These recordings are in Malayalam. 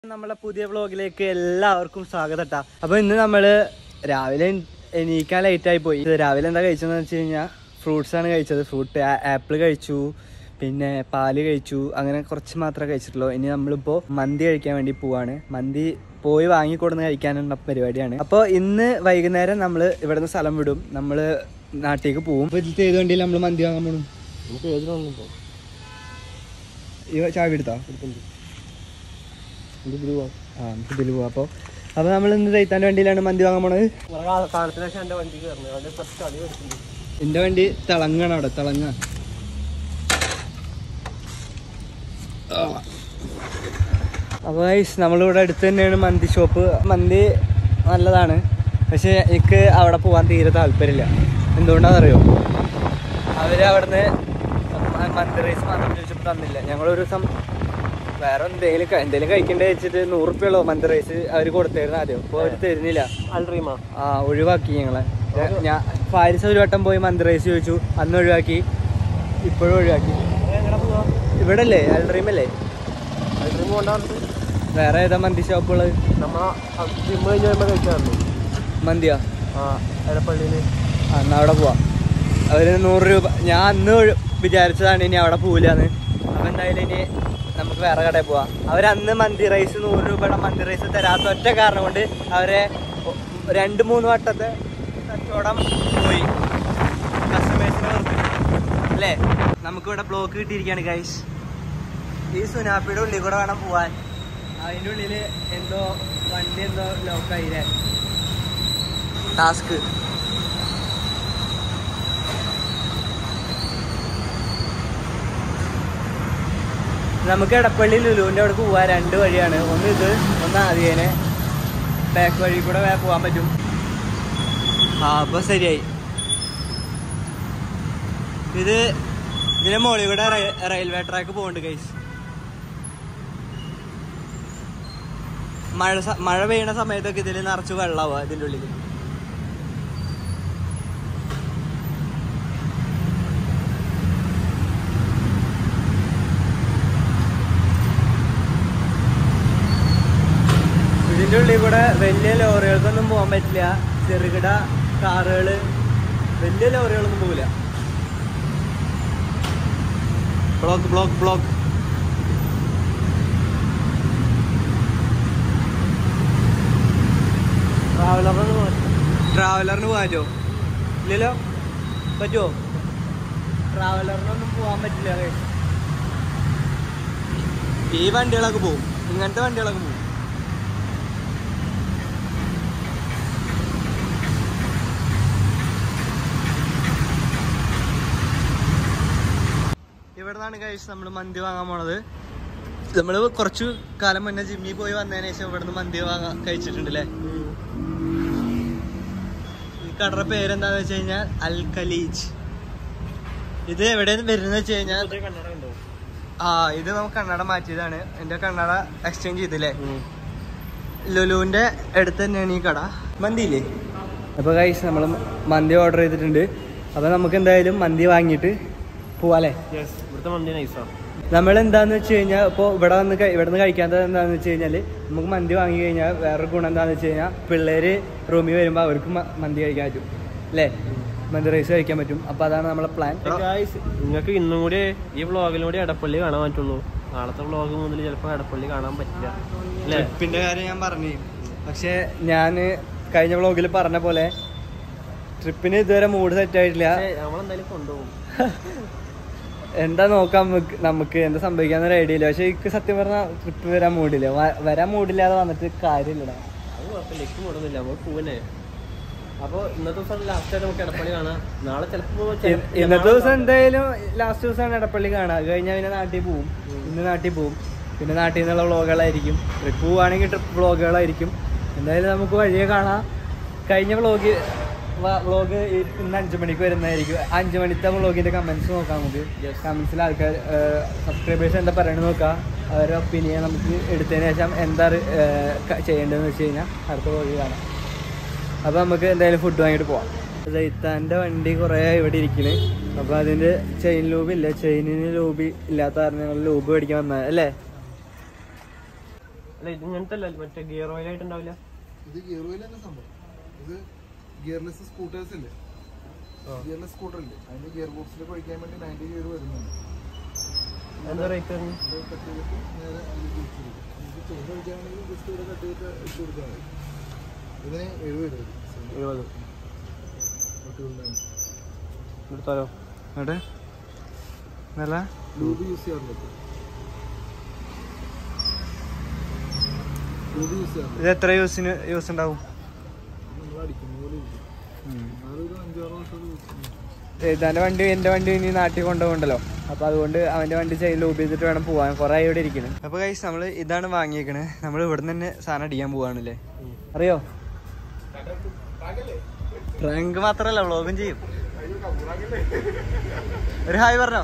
നമ്മളെ പുതിയ വ്ളോഗിലേക്ക് എല്ലാവർക്കും സ്വാഗതം ട്ടാ അപ്പൊ ഇന്ന് നമ്മള് രാവിലെ എണീക്കാൻ ലേറ്റ് ആയി പോയി ഇത് രാവിലെ എന്താ കഴിച്ചതെന്ന് വെച്ച് കഴിഞ്ഞാൽ ഫ്രൂട്ട്സ് ആണ് കഴിച്ചത് ഫ്രൂട്ട് ആപ്പിൾ കഴിച്ചു പിന്നെ പാല് കഴിച്ചു അങ്ങനെ കുറച്ച് മാത്രമേ കഴിച്ചിട്ടുള്ളൂ ഇനി നമ്മളിപ്പോ മന്തി കഴിക്കാൻ വേണ്ടി പോവാണ് മന്തി പോയി വാങ്ങിക്കൊടുന്ന് കഴിക്കാനുള്ള പരിപാടിയാണ് അപ്പോൾ ഇന്ന് വൈകുന്നേരം നമ്മൾ ഇവിടുന്ന് സ്ഥലം വിടും നമ്മൾ നാട്ടിലേക്ക് പോവും അപ്പോൾ ഇതിൽ ഏത് വണ്ടിയിൽ നമ്മൾ മന്തി വാങ്ങാൻ പോകണം നമുക്ക് ഏതിനൊന്നും പോകും ഈ ചാവി എടുത്താ ആ നമുക്ക് ഇതിൽ പോവാം അപ്പോൾ അപ്പോൾ നമ്മൾ ഇന്ന് തയ്ത്താൻ്റെ വണ്ടിയിലാണ് മന്തി വാങ്ങാൻ പോണത് കാലത്തിന് ശേഷം എൻ്റെ വണ്ടി കയറുന്നത് അതിൻ്റെ കുറച്ച് കളി എടുക്കുന്നു എൻ്റെ വണ്ടി തിളങ്ങാണ് അവിടെ തിളങ്ങ അപ്പോൾ ഗൈസ് നമ്മളിവിടെ അടുത്ത് തന്നെയാണ് മന്തി ഷോപ്പ് മന്തി നല്ലതാണ് പക്ഷേ എനിക്ക് അവിടെ പോകാൻ തീരെ താല്പര്യമില്ല എന്തുകൊണ്ടാണെന്നറിയോ അവർ അവിടുന്ന് മ- മന്തി റൈസ് മാത്രം ചോദിച്ചപ്പോൾ തന്നില്ല ഞങ്ങളൊരു ദിവസം വേറെ എന്തെങ്കിലും ക- എന്തെങ്കിലും കഴിക്കണ്ടേ വെച്ചിട്ട് നൂറ് റുപ്യുള്ളൂ മന്തി റൈസ് അവർ കൊടുത്തായിരുന്നു ആദ്യം അപ്പോൾ അവർ തരുന്നില്ല അൽറീമ ആ ഒഴിവാക്കി ഞങ്ങളെ ഞാൻ ഫാരിസ് ഒരു വട്ടം പോയി മന്തി റൈസ് ചോദിച്ചു അന്ന് ഒഴിവാക്കി ഇപ്പോഴും ഒഴിവാക്കി എങ്ങനെ പോവാ ഇവിടെ അല്ലേ അൽഡ്രീമല്ലേ അൽറീമ കൊണ്ടാണ് വേറെ ഏതാ മന്തി ഷോപ്പുള്ളത് നമ്മ ജിമ്മ് കഴിഞ്ഞ് വരുമ്പോൾ കഴിക്കാറുണ്ട് മന്തിയാ ആ എടപ്പള്ളിയിൽ ആ എന്നാ അവിടെ പോവാം അവര് നൂറ് രൂപ ഞാൻ അന്ന് ഒഴി- വിചാരിച്ചതാണ് ഇനി അവിടെ പോവില്ലാന്ന് അപ്പം എന്തായാലും ഇനി നമുക്ക് വേറെ കടയിൽ പോവാം അവരന്ന് മന്തി റൈസ് നൂറ് രൂപയുടെ മന്തി റൈസ് തരാത്ത ഒറ്റ കാരണം കൊണ്ട് അവരെ ഒ- രണ്ട് മൂന്ന് വട്ടത്തെ കച്ചവടം പോയി കസ്റ്റമേഴ്സിന് അല്ലേ നമുക്കിവിടെ ബ്ലോക്ക് കിട്ടിയിരിക്കുകയാണ് ഗൈസ് ഈ സുനാപ്പിയുടെ ഉള്ളിൽ കൂടെ വേണം പോവാൻ അതിൻ്റെ ഉള്ളിൽ എന്തോ വണ്ടി എന്തോ ലോക്കായില്ലേ ടാസ്ക് നമുക്ക് എടപ്പള്ളി ലുലുവിൻ്റെ അവിടെ പോവാൻ രണ്ട് വഴിയാണ് ഒന്ന് ഇത് ഒന്ന് ആദ്യേനെ ബാക്ക് വഴി കൂടെ വേ പോകാൻ പറ്റും ആ അപ്പോൾ ശരിയായി ഇത് ഇതിന്റെ മുകളിൽ കൂടെ റെയിൽ- റെയിൽവേ ട്രാക്ക് പോകുന്നുണ്ട് കൈസ് മഴ സ- മഴ പെയ്യണ സമയത്തൊക്കെ ഇതിൽ നിറച്ച് വെള്ളമാവുക ഇതിൻ്റെ ഉള്ളിൽ ഇതിൻ്റെ ഉള്ളിൽ കൂടെ വലിയ ലോറികൾക്കൊന്നും പോകാൻ പറ്റില്ല ചെറുകിട കാറുകൾ വലിയ ലോറികളൊന്നും പോകില്ല ബ്ലോക്ക് ബ്ലോക്ക് ബ്ലോക്ക് ട്രാവലറിന് ട്രാവലറിന് പോകാൻ പറ്റുമോ ഇല്ലല്ലോ പറ്റുമോ ട്രാവലറിനൊന്നും പോകാൻ പറ്റില്ല guys. ഈ വണ്ടികളൊക്കെ പോകും ഇങ്ങനത്തെ വണ്ടികളൊക്കെ പോകും ഇവിടെ നിന്നാണ് കഴിച്ച് നമ്മൾ മന്തി വാങ്ങാൻ പോണത് നമ്മൾ കുറച്ചു കാലം മുന്നേ ജിമ്മിൽ പോയി വന്നതിന് ശേഷം ഇവിടുന്ന് മന്തി വാങ്ങാൻ കഴിച്ചിട്ടുണ്ട് അല്ലേ ഈ കടയുടെ പേരെന്താന്ന് വെച്ച് കഴിഞ്ഞാൽ അൽ ഖലീജ് ഇത് എവിടെയാണ് വരുന്നത് വെച്ച് കഴിഞ്ഞാൽ കന്നഡ ഉണ്ടോ ആ ഇത് നമുക്ക് കണ്ണട മാറ്റിയതാണ് എന്റെ കണ്ണട എക്സ്ചേഞ്ച് ചെയ്തില്ലേ ലുലുവിന്റെ അടുത്ത് തന്നെയാണ് ഈ കട മന്തിയില്ലേ അപ്പൊ കൈസ് നമ്മൾ മന്തി ഓർഡർ ചെയ്തിട്ടുണ്ട് അപ്പൊ നമുക്ക് എന്തായാലും മന്തി വാങ്ങിയിട്ട് പോവാല്ലേ യെസ് ഇവിടുത്തെ മന്തി നൈസാ നമ്മൾ എന്താന്ന് വെച്ച് കഴിഞ്ഞാൽ ഇപ്പോൾ ഇവിടെ വന്ന് കഴി- ഇവിടെ നിന്ന് കഴിക്കാത്തത് എന്താണെന്ന് വെച്ച് കഴിഞ്ഞാൽ നമുക്ക് മന്തി വാങ്ങി കഴിഞ്ഞാൽ വേറൊരു ഗുണം എന്താണെന്ന് വെച്ച് കഴിഞ്ഞാൽ പിള്ളേര് റൂമിൽ വരുമ്പോൾ അവർക്ക് മ- മന്തി കഴിക്കാൻ പറ്റും അല്ലേ മന്തി റൈസ് കഴിക്കാൻ പറ്റും അപ്പോൾ അതാണ് നമ്മളെ പ്ലാൻ നിങ്ങൾക്ക് ഇന്നും കൂടി ഈ വ്ളോഗിലും കൂടി എടപ്പള്ളി കാണാൻ പറ്റുള്ളൂ നാളത്തെ വ്ളോഗ് മുതൽ ചിലപ്പോൾ എടപ്പള്ളി കാണാൻ പറ്റില്ല അല്ലേ ട്രിപ്പിന്റെ കാര്യം ഞാൻ പറഞ്ഞു പക്ഷേ ഞാൻ കഴിഞ്ഞ വ്ളോഗിൽ പറഞ്ഞ പോലെ ട്രിപ്പിന് ഇതുവരെ മൂഡ് സെറ്റ് ആയിട്ടില്ല പക്ഷേ നമ്മളെന്തായാലും കൊണ്ടുപോകും എന്താ നോക്കാം നമുക്ക് നമുക്ക് എന്താ സംഭവിക്കാന്നൊരു ഐഡിയ ഇല്ല പക്ഷെ എനിക്ക് സത്യം പറഞ്ഞാൽ ട്രിപ്പ് വരാൻ മൂടില്ല വ- വരാൻ മൂടില്ലാതെ വന്നിട്ട് കാര്യമില്ലടാ അത് കുഴപ്പമില്ല എനിക്ക് മുടന്നില്ല നമ്മൾ പോവനെ അപ്പോൾ ഇന്നത്തെ ദിവസം ലാസ്റ്റ് ആയിട്ട് നമുക്ക് എടപ്പള്ളി കാണാം നാളെ ചിലപ്പോൾ ഇ- ഇന്നത്തെ ദിവസം എന്തായാലും ലാസ്റ്റ് ദിവസമാണ് എടപ്പള്ളി കാണുക അത് കഴിഞ്ഞാൽ പിന്നെ നാട്ടിൽ പോവും ഇന്ന് നാട്ടിൽ പോവും പിന്നെ നാട്ടിൽ നിന്നുള്ള വ്ളോഗുകളായിരിക്കും ട്രിപ്പ് പോവുകയാണെങ്കിൽ ട്രിപ്പ് വ്ളോഗുകളായിരിക്കും എന്തായാലും നമുക്ക് വഴിയെ കാണാം കഴിഞ്ഞ വ്ളോഗ് വ്ളോഗ് ഇന്ന് അഞ്ചു മണിക്ക് വരുന്നതായിരിക്കും അഞ്ചു മണിത്തെ വ്ളോഗിന്റെ കമന്റ്സ് നോക്കാം നമുക്ക് Yes. കമന്റ്സിൽ ആൾക്കാർ സബ്സ്ക്രൈബേഴ്സ് എന്താ പറയണത് നോക്കാം അവരുടെ ഒപ്പീനിയൻ നമുക്ക് എടുത്തതിന് ശേഷം എന്താ ഏഹ്, ക- ചെയ്യേണ്ടതെന്ന് വെച്ച് കഴിഞ്ഞാൽ അടുത്ത വ്ളോഗ് കാണാം അപ്പൊ നമുക്ക് എന്തായാലും ഫുഡ് വാങ്ങിയിട്ട് പോവാം ജയ്ത്താന്റെ വണ്ടി കുറേ ഇവിടെ ഇരിക്കണ് അപ്പൊ അതിന്റെ ചെയിൻ ലൂബ് ഇല്ല ചെയിനിന് ലൂബ് ഇല്ലാത്ത കാരണം ഞങ്ങൾ ലൂബ് മേടിക്കാൻ വന്നത് അല്ലേ അല്ല ഇത് ഇങ്ങനത്തെ അല്ല മറ്റേ ഗിയർ ഓയിൽ ആയിട്ടുണ്ടാവില്ല ഇത് ഗിയർ ഓയിൽ തന്നെ സംഭവം ഇത് ഗിയർലെസ് സ്കൂട്ടേഴ്സ് ഇല്ലേ ഗിയർലെസ് സ്കൂട്ടർ ഇല്ലേ അതിന്റെ ഗിയർ ബോക്സിലേക്ക് ഒഴിക്കാൻ വേണ്ടി നയൻറ്റി ഗിയർ വരുന്നുണ്ട് എന്താ റേറ്റ് ഇത് കട്ട് ചെയ്തിട്ട് നേരെ അതിലേക്ക് വെച്ച് കൊടുക്കും നമുക്ക് ചെറുത് ഒഴിക്കുകയാണെങ്കിൽ ജസ്റ്റ് ഇവിടെ കട്ട് ചെയ്തിട്ട് ഇട്ട് കൊടുത്താൽ മതി ഇതിന് എഴുപത് രൂപ വരും. എഴുപത് കുട്ടികളുടെ എടുത്താലോ എന്നിട്ട് നല്ല ലൂബ് യൂസ് ചെയ്യാറില്ല ഇപ്പൊ. ലൂബ് യൂസ് ചെയ്യാറില്ല ഇത് എത്ര യൂസിന് യൂസ് ഉണ്ടാവും നമ്മൾ അടിക്കുന്ന പോലെ ഇരിക്കും എന്നാലും ഒരു അഞ്ചാറ് വർഷം യൂസ് ചെയ്യുന്നു എഴുതാൻ്റെ വണ്ടി എൻ്റെ വണ്ടി ഇനി നാട്ടിൽ കൊണ്ടുപോകണ്ടല്ലോ അപ്പോൾ അതുകൊണ്ട് അവൻ്റെ വണ്ടി ചെയ്ത് ലൂബ് ചെയ്തിട്ട് വേണം പോകാൻ കുറേ ആയി ഇവിടെ ഇരിക്കുന്നത് അപ്പോൾ കൈസ് നമ്മൾ ഇതാണ് വാങ്ങിയേക്കണത് നമ്മൾ ഇവിടെ തന്നെ സാധനം അടിക്കാൻ പോവാണല്ലേ അറിയോ പ്രാങ്ക് മാത്രമല്ല വ്ളോഗും ചെയ്യും ഒരു ഹായ് പറഞ്ഞോ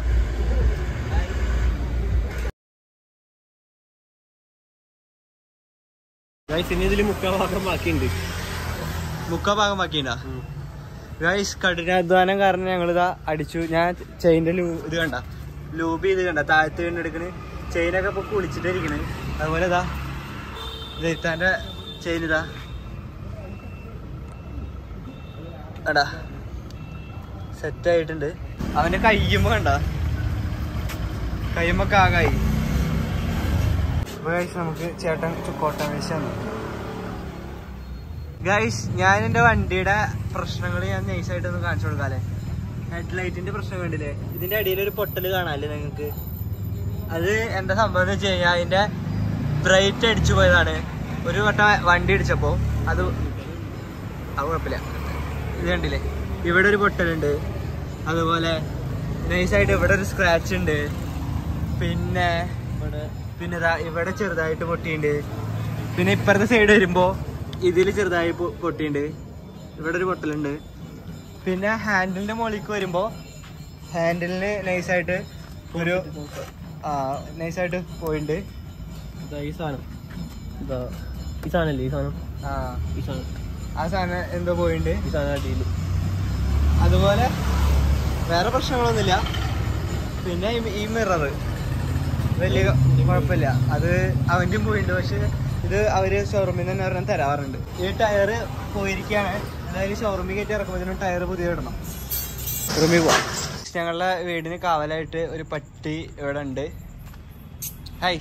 ഗൈസ് ഇനി ഇതിൽ മുക്കാൽ ഭാഗം ബാക്കിയുണ്ട് മുക്കാ ഭാഗം ബാക്കിയുണ്ടാ ഗൈസ് കഠിനാധ്വാനം കാരണം ഞങ്ങളിതാ അടിച്ചു ഞാൻ ചെയിൻ്റെ ലൂ ഇത് കണ്ട ലൂബ് ചെയ്ത് കണ്ട താഴത്ത് കണ്ടെടുക്കണ് ചെയിനൊക്കെ ഇപ്പൊ കുളിച്ചിട്ട് ഇരിക്കണ് അതുപോലെ ഇതാ ജയിത്താൻ്റെ ചെയിൻ ഇതാ എടാ സെറ്റ് ആയിട്ടുണ്ട് അവന്റെ കയ്യുമ്പോ കണ്ട കയ്യുമ്പോ കാകായി ഗൈസ് നമുക്ക് ചേട്ടൻ കോട്ട മേശ ഗൈസ് ഞാൻ എന്റെ വണ്ടിയുടെ പ്രശ്നങ്ങൾ ഞാൻ നൈസായിട്ട് ഒന്ന് കാണിച്ചു കൊടുക്കാല്ലേ ഹെഡ്ലൈറ്റിന്റെ പ്രശ്നം കണ്ടില്ലേ ഇതിന്റെ അടിയിൽ ഒരു പൊട്ടല് കാണാല്ലേ നിങ്ങൾക്ക് അത് എന്താ സംഭവം എന്ന് വെച്ച് കഴിഞ്ഞാൽ അതിന്റെ ബ്രൈറ്റ് അടിച്ചു പോയതാണ് ഒരു വട്ടം വണ്ടി ഇടിച്ചപ്പോ അത് അത് കുഴപ്പമില്ല ഇത് കണ്ടില്ലേ ഇവിടെ ഒരു പൊട്ടലുണ്ട് അതുപോലെ നൈസായിട്ട് ഇവിടെ ഒരു സ്ക്രാച്ച് ഉണ്ട് പിന്നെ ഇവിടെ പിന്നെ ദാ ഇവിടെ ചെറുതായിട്ട് പൊട്ടിയിട്ടുണ്ട് പിന്നെ ഇപ്പുറത്തെ സൈഡ് വരുമ്പോ ഇതിൽ ചെറുതായി പൊ- പൊട്ടിയിട്ടുണ്ട് ഇവിടെ ഒരു പൊട്ടലുണ്ട് പിന്നെ ഹാൻഡിലിന്റെ മുകളിലേക്ക് വരുമ്പോ ഹാൻഡിലിന് നൈസായിട്ട് ഒരു ആ നൈസായിട്ട് പോയിട്ടുണ്ട് ഇതാ ഈ സാധനം ഇതാ ഈ സാധനല്ലേ ഈ സാധനം ആ ഈ സാധനം ആ സാധനം എന്തോ പോയിട്ടുണ്ട് ഈ സാധനം അടിയിൽ അതുപോലെ വേറെ പ്രശ്നങ്ങളൊന്നുമില്ല പിന്നെ ഈ- ഈ മിറർ വലിയ കുഴപ്പമില്ല അത് അവൻ്റെയും പോയിട്ടുണ്ട് പക്ഷെ ഇത് അവര് ഷോറൂമിൽ നിന്ന് തന്നെ ഒരെണ്ണം തരാറുണ്ട് ഈ ടയർ പോയിരിക്കുകയാണ് അതായത് ഷോറൂമിൽ കയറ്റി ഇറക്കുമ്പോഴത്തേനും ടയർ പുതിയ ഇടണം റൂമിൽ പോവാം ഞങ്ങളുടെ വീടിന് കാവലായിട്ട് ഒരു പട്ടി ഇവിടെ ഉണ്ട് ഹായ്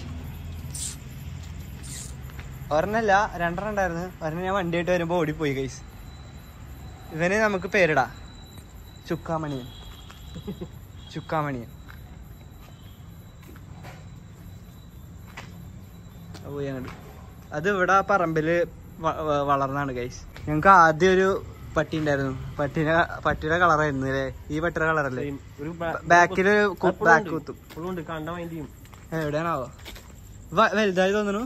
ഒരെണ്ണല്ല രണ്ടെണ്ണം ഉണ്ടായിരുന്നു ഒരെണ്ണം ഞാൻ വണ്ടിയായിട്ട് വരുമ്പോൾ ഓടിപ്പോയി കൈസ് ഇവന് നമുക്ക് പേരിടാ ചുക്കാമണിയൻ ചുക്കാമണിയൻ അത് പോയി അങ്ങോട്ട് അത് ഇവിടെ ആ പറമ്പില് വ- വ- വളർന്നാണ് ഗൈസ് ഞങ്ങൾക്ക് ആദ്യം ഒരു പട്ടി ഉണ്ടായിരുന്നു പട്ടിയുടെ പട്ടിയുടെ കളറായിരുന്നു അല്ലേ ഈ പട്ടിയുടെ കളറല്ലേ ഒരു ബാക്കില് ബാക്ക് കുത്തും ഉണ്ട് കണ്ട മൈൻഡ് ചെയ്യും എവിടെയാണാവോ വ- വലുതായി തോന്നുന്നു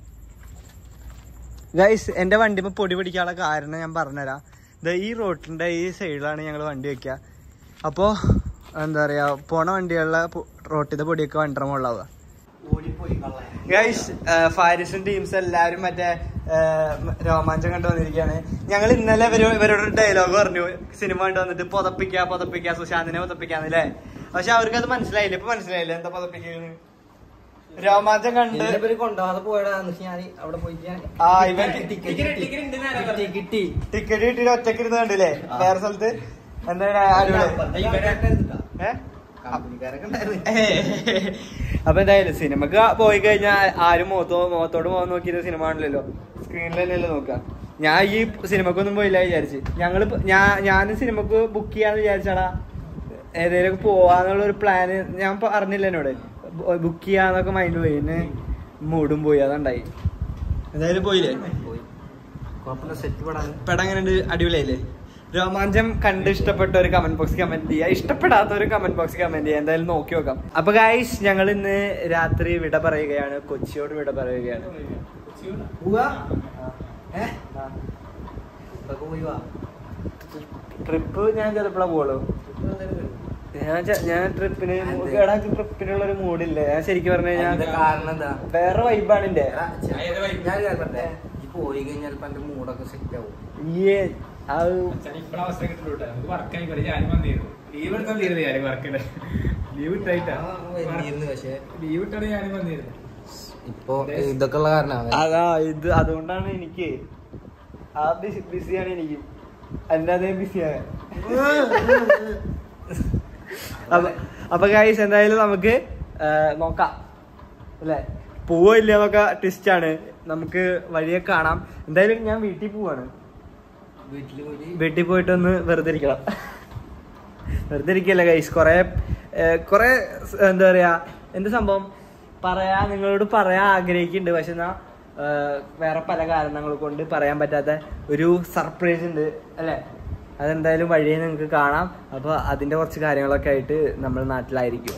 ഗൈസ് എന്റെ വണ്ടിമ പൊടി പിടിക്കാനുള്ള കാരണം ഞാൻ പറഞ്ഞുതരാം ദാ ഈ റോട്ടിന്റെ ഈ സൈഡിലാണ് ഞങ്ങൾ വണ്ടി വെക്കുക അപ്പോ എന്താ പറയാ പോണ വണ്ടികളിലെ റോട്ടിന്റെ പൊടിയൊക്കെ വണ്ടിയുടെ മുകളിലാവുക ഗൈസ് ഫാരിസും ടീംസ് എല്ലാരും മറ്റേ ആ, രോമാഞ്ചം കണ്ടു വന്നിരിക്കുകയാണ് ഞങ്ങൾ ഇന്നലെ ഇവര് ഇവരോട് ഡയലോഗ് പറഞ്ഞു സിനിമ കണ്ടു വന്നിട്ട് പുതപ്പിക്ക പുതപ്പിക്ക സുശാന്തിനെ പുതപ്പിക്കാന്ന് അല്ലേ പക്ഷെ അവർക്ക് അത് മനസ്സിലായില്ല ഇപ്പൊ മനസ്സിലായില്ല എന്താ പുതപ്പിക്കുന്നത് രോമാഞ്ചം കണ്ട് ഇവര് കൊണ്ടുപോകാതെ പോയതാന്ന് ഞാൻ അവിടെ പോയിട്ട് ഞാൻ ആ ഇവൻ കിട്ടി കിട്ടി ടിക്കറ്റ് കിട്ടിയിട്ട് ഒറ്റക്ക് ഇരുന്ന് കണ്ടില്ലേ വേറെ സ്ഥലത്ത് എന്താണ് അടിപൊളി ഏ? കമ്പനിക്കാരൊക്കെ ഉണ്ടായിരുന്നു അപ്പൊ എന്തായാലും സിനിമക്ക് പോയി കഴിഞ്ഞാൽ ആരും മുഖത്തോ മുഖത്തോട് മുഖം നോക്കിയിട്ട് സിനിമ ആണല്ലോ സ്ക്രീനിൽ തന്നെയല്ലേ നോക്കുക ഞാൻ ഈ സിനിമക്കൊന്നും പോയില്ല വിചാരിച്ച് ഞങ്ങള് ഇപ്പൊ- ഞാൻ ഞാനും സിനിമക്ക് ബുക്ക് ചെയ്യാന്ന് വിചാരിച്ചാടാ ഏതേലും പോവാന്നുള്ള ഒരു പ്ലാന് ഞാൻ പറഞ്ഞില്ല എന്നോട് ബുക്ക് ചെയ്യാന്നൊക്കെ മൈൻഡ് പോയി പിന്നെ മൂടും പോയി അതുണ്ടായി എന്തായാലും പോയില്ലേ പോയി കുഴപ്പമില്ല സെറ്റ് പെടാൻ പടം എങ്ങനെയുണ്ട് അടിപൊളിയായില്ലേ രോമാഞ്ചം കണ്ട് ഇഷ്ടപ്പെട്ട ഒരു കമന്റ് ബോക്സ് കമന്റ് ചെയ്യുക ഇഷ്ടപ്പെടാത്ത ഒരു കമന്റ് ബോക്സ് കമന്റ് ചെയ്യുക എന്തായാലും നോക്കി നോക്കാം അപ്പൊ ഗൈസ് ഞങ്ങൾ ഇന്ന് രാത്രി വിട പറയുകയാണ് കൊച്ചിയോട് വിട പറയുകയാണ് പോവാ ഏ ഇതൊക്കെ പോയി വാ ട്രിപ്പ് ഞാൻ ചിലപ്പോഴാ പോളൂ ഞാൻ ചെ- ഞാൻ ട്രിപ്പിന് എടാ ട്രിപ്പിനുള്ള ഒരു മൂഡില്ല ഞാൻ ശരിക്കും പറഞ്ഞു അതിന്റെ കഴിഞ്ഞാൽ കാരണം എന്താ വേറെ വൈബാണ് എന്റെ എടാ, ചെ- ഞാൻ കേൾക്കട്ടെ ഈ പോയി കഴിഞ്ഞാൽ ഇപ്പൊ എന്റെ മൂടൊക്കെ സെറ്റ് ആവും ഈ ആ അവസരം കിട്ടുള്ളൂ നമുക്ക് വർക്ക് ആയിക്കോട്ടെ ഞാനും വന്നിരുന്നു ലീവ് എടുക്കാൻ തീരുന്നു ഞാൻ വർക്കിന് ലീവ് ഇട്ടായിട്ടാ ആ, വന്നിരുന്നു പക്ഷേ ലീവ് ഇട്ടാണ് ഞാനും വന്നിരുന്നു ഇപ്പൊ ഇതൊക്കെ ഉള്ള കാരണം അതാ ഇത് അതുകൊണ്ടാണ് എനിക്ക് ആ ബിസിയാണ് എനിക്ക് എന്റെ അതേ ബിസിയാണ് അപ്പൊ അപ്പൊ ഗൈസ് എന്തായാലും നമുക്ക് ആ, നോക്കാം അല്ലെ പോവോ ഇല്ല എന്നൊക്കെ ട്വിസ്റ്റ് ആണ് നമുക്ക് വഴിയെ കാണാം എന്തായാലും ഞാൻ വീട്ടിൽ പോവാണ് വീട്ടില് പോയി വീട്ടിൽ പോയിട്ടൊന്ന് വെറുതെ ഇരിക്കണം വെറുതെ ഇരിക്കല്ല ഗൈസ് കൊറേ ഏർ, കൊറേ സ് എന്താ പറയാ എന്ത് സംഭവം പറയാ നിങ്ങളോട് പറയാൻ ആഗ്രഹിക്കുന്നുണ്ട് പക്ഷെ എന്നാ ഏർ, വേറെ പല കാരണങ്ങൾ കൊണ്ട് പറയാൻ പറ്റാത്ത ഒരു സർപ്രൈസ് ഉണ്ട് അല്ലെ അതെന്തായാലും വഴിയെ നിങ്ങൾക്ക് കാണാം അപ്പൊ അതിന്റെ കുറച്ച് കാര്യങ്ങളൊക്കെ ആയിട്ട് നമ്മൾ നാട്ടിലായിരിക്കും